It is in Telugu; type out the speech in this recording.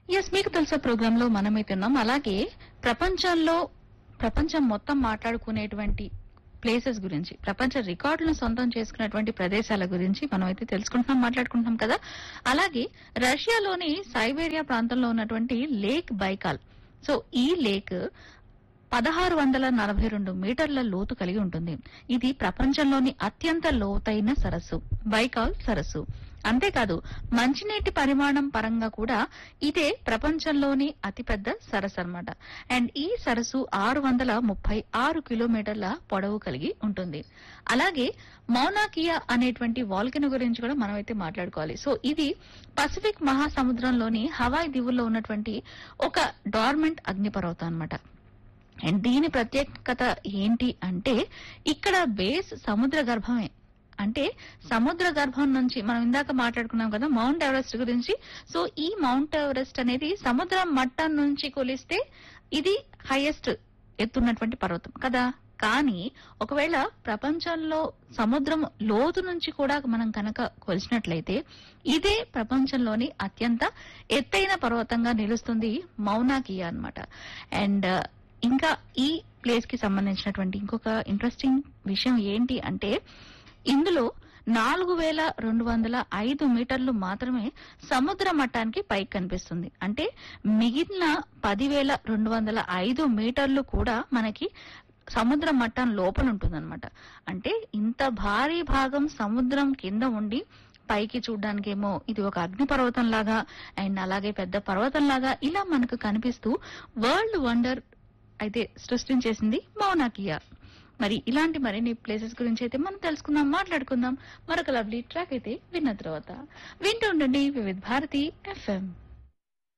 ఎస్ మీకు తెలుసా ప్రోగ్రామ్ లో మనమైతే ఉన్నాం అలాగే ప్రపంచంలో ప్రపంచం మొత్తం మాట్లాడుకునేటువంటి ప్లేసెస్ గురించి ప్రపంచ రికార్డులను సొంతం చేసుకున్నటువంటి ప్రదేశాల గురించి మనం అయితే తెలుసుకుంటున్నాం మాట్లాడుకుంటున్నాం కదా అలాగే రష్యాలోని సైబేరియా ప్రాంతంలో ఉన్నటువంటి లేక్ బైకాల్ సో ఈ లేక్ పదహారు వందల నలభై రెండు మీటర్ల లోతు కలిగి ఉంటుంది ఇది ప్రపంచంలోని అత్యంత లోతైన సరస్సు బైకాల్ సరస్సు అంతేకాదు మంచినీటి పరిమాణం పరంగా కూడా ఇదే ప్రపంచంలోని అతిపెద్ద సరస్సు అన్నమాట అండ్ ఈ సరస్సు ఆరు వందల ముప్పై ఆరు కిలోమీటర్ల పొడవు కలిగి ఉంటుంది అలాగే మౌనాకియా అనేటువంటి వాల్కెన్ గురించి కూడా మనం అయితే మాట్లాడుకోవాలి సో ఇది పసిఫిక్ మహాసముద్రంలోని హవాయి దీవుల్లో ఉన్నటువంటి ఒక డార్మెంట్ అగ్నిపర్వతం అన్నమాట అండ్ దీని ప్రత్యేకత ఏంటి అంటే ఇక్కడ బేస్ సముద్ర గర్భమే అంటే సముద్ర గర్భం నుంచి మనం ఇందాక మాట్లాడుకున్నాం కదా మౌంట్ ఎవరెస్ట్ గురించి సో ఈ మౌంట్ ఎవరెస్ట్ అనేది సముద్ర మట్టం నుంచి కొలిస్తే ఇది హైయెస్ట్ ఎత్తున్నటువంటి పర్వతం కదా కానీ ఒకవేళ ప్రపంచంలో సముద్రం లోతు నుంచి కూడా మనం కనుక కొలిచినట్లయితే ఇదే ప్రపంచంలోని అత్యంత ఎత్తైన పర్వతంగా నిలుస్తుంది మౌనాకియా అన్నమాట అండ్ ఇంకా ఈ ప్లేస్ కి సంబంధించినటువంటి ఇంకొక ఇంట్రెస్టింగ్ విషయం ఏంటి అంటే ఇందులో నాలుగు వేల రెండు వందల ఐదు మీటర్లు మాత్రమే సముద్ర మట్టానికి పైకి కనిపిస్తుంది అంటే మిగిలిన పదివేల రెండు వందల ఐదు మీటర్లు కూడా మనకి సముద్ర మట్టం లోపల ఉంటుందన్నమాట అంటే ఇంత భారీ భాగం సముద్రం కింద ఉండి పైకి చూడ్డానికేమో ఇది ఒక అగ్నిపర్వతం లాగా అండ్ అలాగే పెద్ద పర్వతం లాగా ఇలా మనకు కనిపిస్తూ వరల్డ్ వండర్ అయితే సృష్టించేసింది మౌనాకియా మరి ఇలాంటి మరిన్ని ప్లేసెస్ గురించి అయితే మనం తెలుసుకుందాం మాట్లాడుకుందాం మరొక లవ్లీ ట్రాక్ అయితే విన్న తర్వాత వింటూ ఉండండి వివిధ భారతి ఎఫ్ఎం